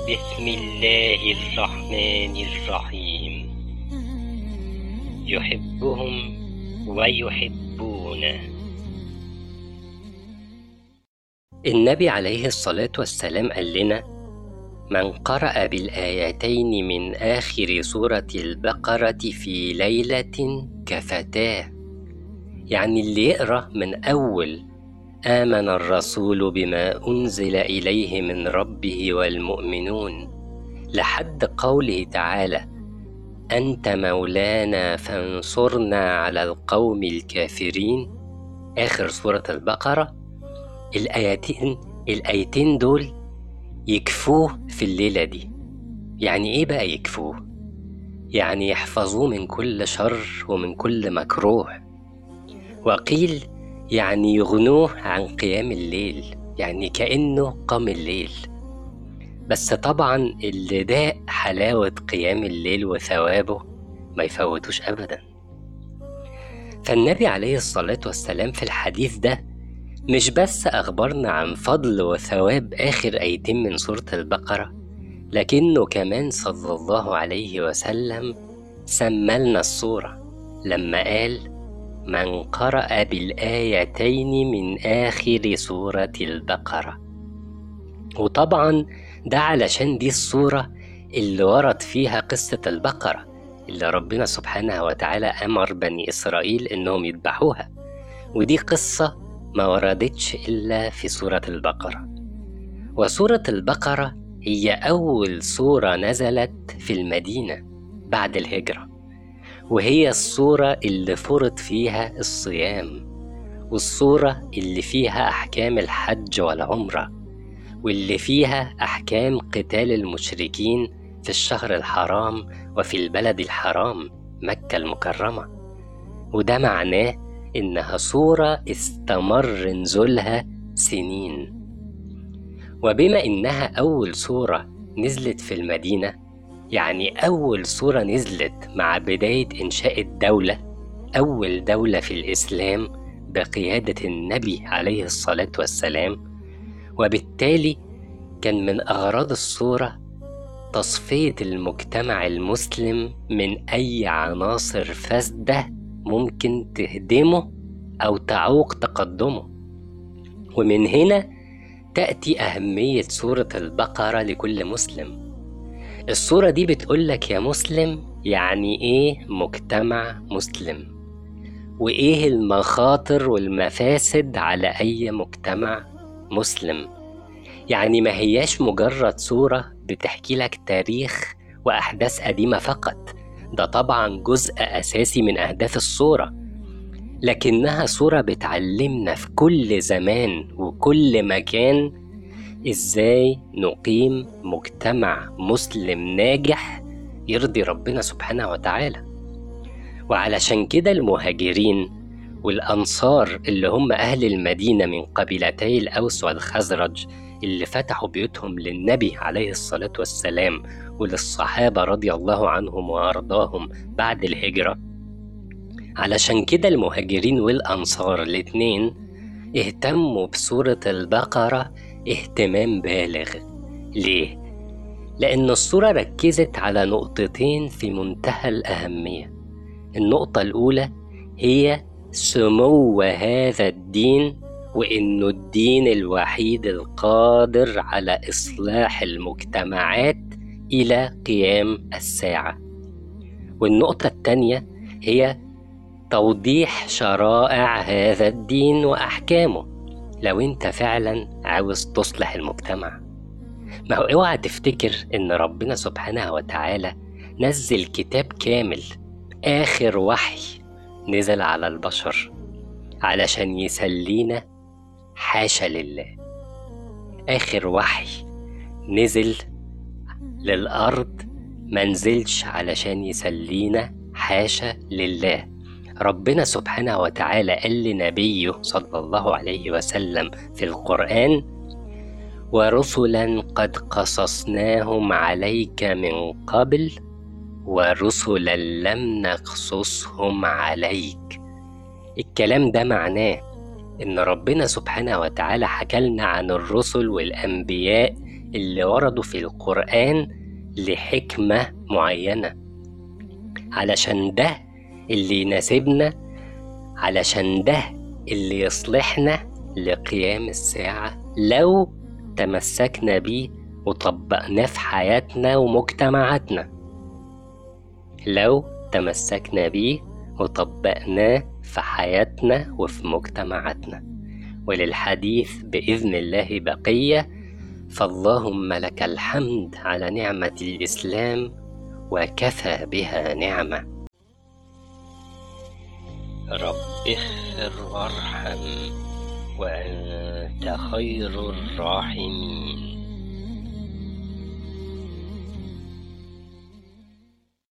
بسم الله الرحمن الرحيم يحبهم ويحبونه النبي عليه الصلاة والسلام قال لنا من قرأ بالآيتين من آخر سورة البقرة في ليلة كفتاه يعني اللي يقرأ من أول آمن الرسول بما أنزل إليه من ربه والمؤمنون لحد قوله تعالى أنت مولانا فانصرنا على القوم الكافرين آخر سورة البقرة الآيتين الآيتين دول يكفوه في الليلة دي يعني إيه بقى يكفوه؟ يعني يحفظوه من كل شر ومن كل مكروه وقيل يعني يغنوه عن قيام الليل يعني كأنه قام الليل بس طبعا اللي داق حلاوة قيام الليل وثوابه ما يفوتوش أبدا فالنبي عليه الصلاة والسلام في الحديث ده مش بس أخبرنا عن فضل وثواب آخر آيتين من سورة البقرة لكنه كمان صلى الله عليه وسلم سملنا الصورة لما قال من قرأ بالآيتين من آخر سورة البقرة وطبعا ده علشان دي الصورة اللي ورد فيها قصة البقرة اللي ربنا سبحانه وتعالى أمر بني إسرائيل إنهم يذبحوها ودي قصة ما وردتش إلا في سورة البقرة وسورة البقرة هي أول سورة نزلت في المدينة بعد الهجرة وهي الصورة اللي فرض فيها الصيام والصورة اللي فيها أحكام الحج والعمرة واللي فيها أحكام قتال المشركين في الشهر الحرام وفي البلد الحرام مكة المكرمة وده معناه إنها صورة استمر نزولها سنين وبما إنها أول صورة نزلت في المدينة يعني أول صورة نزلت مع بداية إنشاء الدولة أول دولة في الإسلام بقيادة النبي عليه الصلاة والسلام وبالتالي كان من أغراض الصورة تصفية المجتمع المسلم من أي عناصر فاسدة ممكن تهدمه أو تعوق تقدمه ومن هنا تأتي أهمية سورة البقرة لكل مسلم الصورة دي بتقولك يا مسلم يعني إيه مجتمع مسلم وإيه المخاطر والمفاسد على أي مجتمع مسلم يعني ما هياش مجرد صورة بتحكي لك تاريخ وأحداث قديمة فقط ده طبعا جزء أساسي من أهداف الصورة لكنها صورة بتعلمنا في كل زمان وكل مكان إزاي نقيم مجتمع مسلم ناجح يرضي ربنا سبحانه وتعالى وعلشان كده المهاجرين والأنصار اللي هم أهل المدينة من قبيلتي الأوس والخزرج اللي فتحوا بيوتهم للنبي عليه الصلاة والسلام وللصحابة رضي الله عنهم وأرضاهم بعد الهجرة علشان كده المهاجرين والأنصار الاتنين اهتموا بسورة البقرة اهتمام بالغ ليه؟ لأن الصورة ركزت على نقطتين في منتهى الأهمية النقطة الأولى هي سمو هذا الدين وإنه الدين الوحيد القادر على إصلاح المجتمعات إلى قيام الساعة والنقطة الثانية هي توضيح شرائع هذا الدين وأحكامه لو أنت فعلا عاوز تصلح المجتمع ما هو اوعى تفتكر إن ربنا سبحانه وتعالى نزل كتاب كامل آخر وحي نزل على البشر علشان يسلينا حاشا لله آخر وحي نزل للأرض منزلش علشان يسلينا حاشا لله ربنا سبحانه وتعالى قال لنبيه صلى الله عليه وسلم في القرآن ورسلا قد قصصناهم عليك من قبل ورسلا لم نقصصهم عليك الكلام ده معناه إن ربنا سبحانه وتعالى حكالنا عن الرسل والأنبياء اللي وردوا في القرآن لحكمة معينة علشان ده اللي يناسبنا علشان ده اللي يصلحنا لقيام الساعة لو تمسكنا بيه وطبقناه في حياتنا ومجتمعاتنا لو تمسكنا بيه وطبقناه في حياتنا وفي مجتمعاتنا وللحديث بإذن الله بقية فاللهم لك الحمد على نعمة الإسلام وكفى بها نعمة رب اغفر وارحم وأنت خير الراحمين